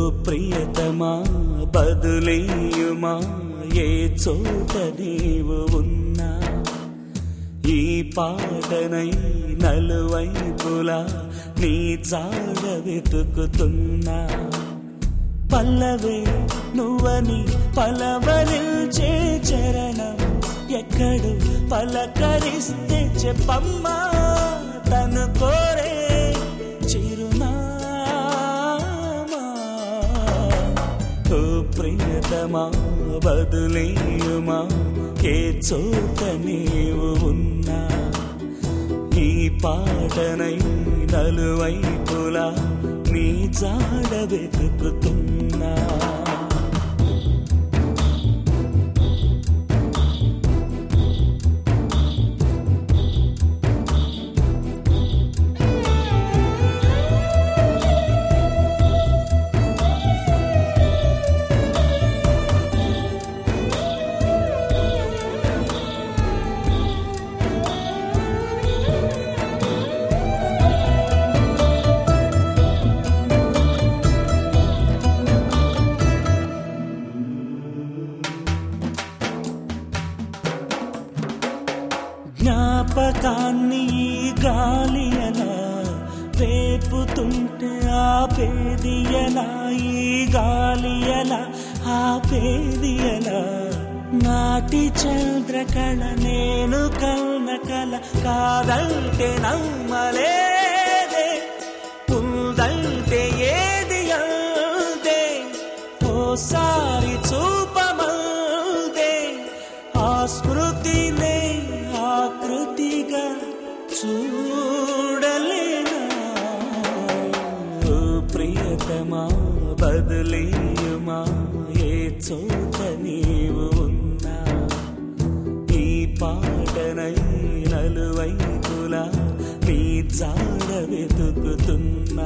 ప్రియతమా బదులేయుమా ఏ చోట నీవు ఉన్నా ఈ పాటనై నలువైపులా నీ జాడ వెతుకుతున్నా పల్లవే నువ్వని పలవరిల్చే చరణం ఎక్కడు పలకరిస్తే చెప్పమ్మా తను కోరే చిరునామా ఓ ప్రియతమా బదులేయుమా ఏ చోట నీవు ఉన్నా ఈ పాటనై నలువైపులా నీ జాడ వెతుకుతున్నా జ్ఞాపకాన్ని ఈ గాలి ఎలా రేపుతుంటే ఆపేది ఎలా ఈ గాలి ఎలా ఆపేది ఎలా నాటి చంద్రకళ నేను కన్న కల కాదంటే నమ్మలేదే ఉందంటే ఏది అందే ఓసారి చూపమందే ఆ స్మృతినే ఆకృతిగా చూడలేనా ఓ ప్రియతమా బదులేయుమా ఏ చోట నీవు ఉన్నా ఈ పాటనై నలువైపులా నీ జాడ వెతుకుతున్నా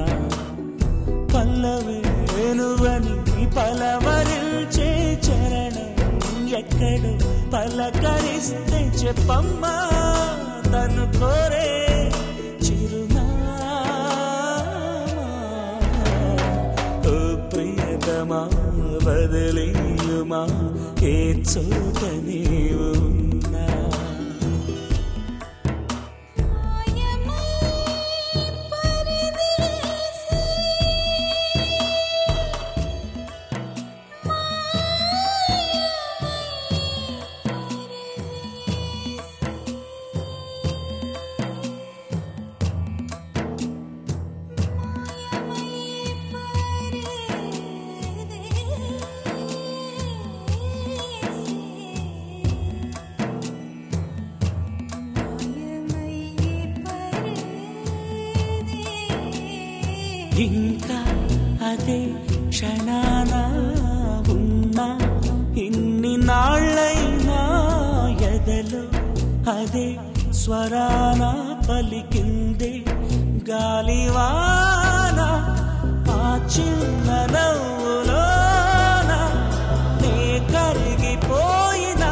పల్లవేనువని పలవరిల్చే చరణం ఎక్కడు పలకరిస్తే చెప్పమ్మా తను కోరే చిరునామా ఓ ప్రియతమా బదలేయుమా ఏ చోట నీవు ఉన్నా మాయమై పరదేశి ఇంకా అదే క్షణాన ఉన్నా ఇన్ని నాళ్ళైనా ఎదలో అదే స్వరాన పలికిందే గాలివాన ఆ చిన్న నవ్వులోన నే కరిగిపోయినా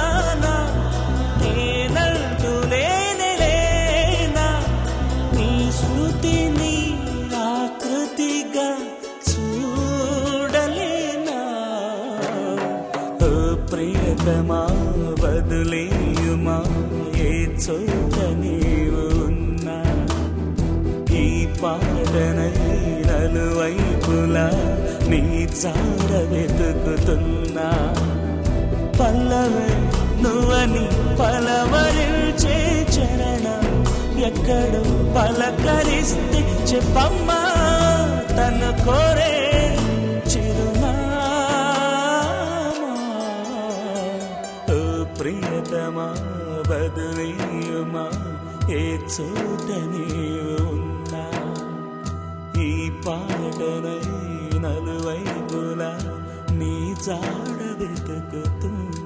నేనంటూ లేనే లేనా నీ స్మృతిని ఆకృతిగా చూడలేనా ఓ ప్రియతమా బదులేయుమా ఏ చోట నీవు ఉన్నా ఈ పాడనై నలువైపులా నీ చాడ వెతుకుతున్నా పల్లవే నువ్వని పలవరిల్చే చరణం ఎక్కడో పలకరిస్తే చెప్పమ్మా తను కోరే చిరునామా ఓ ప్రియతమా బదులేయుమా ఏ చోట నీవు ఉన్నా ఈ పాటనై నలువైపులా నీ జాడ వెతుకుతున్నా